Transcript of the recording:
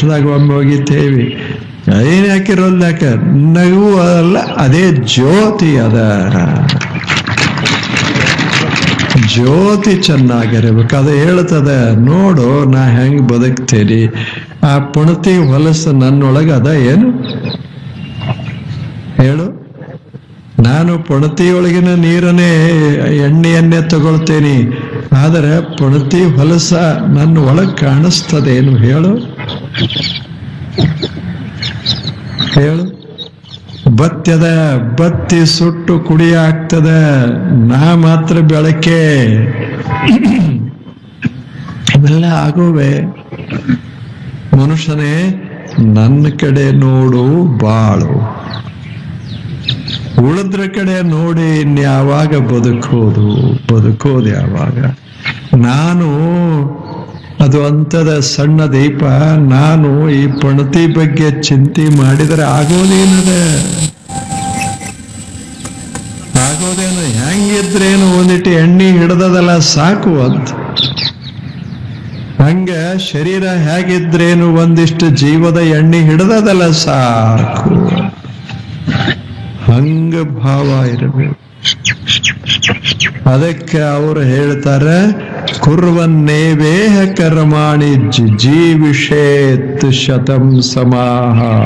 ವರ್ಷದಾಗ ಒಮ್ಮೆ ಹೋಗಿದ್ದೇವೆ ಏನ್ ಹಾಕಿರೋಲ್ಲ ಯಾಕೆ ನಗು ಅಲ್ಲ ಅದೇ ಜ್ಯೋತಿ ಅದ ಜ್ಯೋತಿ ಚೆನ್ನಾಗಿರ್ಬೇಕು ಅದು ಹೇಳ್ತದ ನೋಡು ನಾ ಹೆಂಗ್ ಬದುಕ್ತೇನಿ ಆ ಪುಣತಿ ಹೊಲಸು ನನ್ನೊಳಗ ಅದ ಏನು ಹೇಳು ನಾನು ಪುಣತಿಯೊಳಗಿನ ನೀರನ್ನೇ ಎಣ್ಣೆಯನ್ನೇ ತಗೊಳ್ತೇನೆ ಆದರೆ ಪುಣತಿ ಹೊಲಸ ನನ್ನ ಒಳಗ್ ಕಾಣಿಸ್ತದೇನು ಹೇಳು ಹೇಳು ಬತ್ಯದ ಬತ್ತಿ ಸುಟ್ಟು ಕುಡಿ ಆಗ್ತದ ನಾ ಮಾತ್ರ ಬೆಳಕೆ ಇವೆಲ್ಲ ಆಗುವೆ ಮನುಷ್ಯನೇ ನನ್ನ ಕಡೆ ನೋಡು ಬಾಳು ಉಳಿದ್ರ ಕಡೆ ನೋಡಿ ಇನ್ಯಾವಾಗ ಬದುಕೋದು ಬದುಕೋದು ಯಾವಾಗ ನಾನು ಅದು ಅಂತದ ಸಣ್ಣ ದೀಪ ನಾನು ಈ ಪಣತಿ ಬಗ್ಗೆ ಚಿಂತೆ ಮಾಡಿದರೆ ಆಗೋದೇನದ ಆಗೋದೇನು ಹೆಂಗಿದ್ರೇನು ಒಂದಿಟ್ಟು ಎಣ್ಣೆ ಹಿಡ್ದದಲ್ಲ ಸಾಕು ಅಂತ ಹಂಗ ಶರೀರ ಹೇಗಿದ್ರೇನು ಒಂದಿಷ್ಟು ಜೀವದ ಎಣ್ಣೆ ಹಿಡ್ದದಲ್ಲ ಸಾಕು ಹಂಗ ಭಾವ ಇರಬೇಕು ಅದಕ್ಕೆ ಅವರು ಹೇಳ್ತಾರೆ ಕುರ್ವನ್ನೇವೇಹ ಕರ್ಮಾಣಿ ಜೀವಿಷೇತ್ ಶತಂ ಸಮಾಹ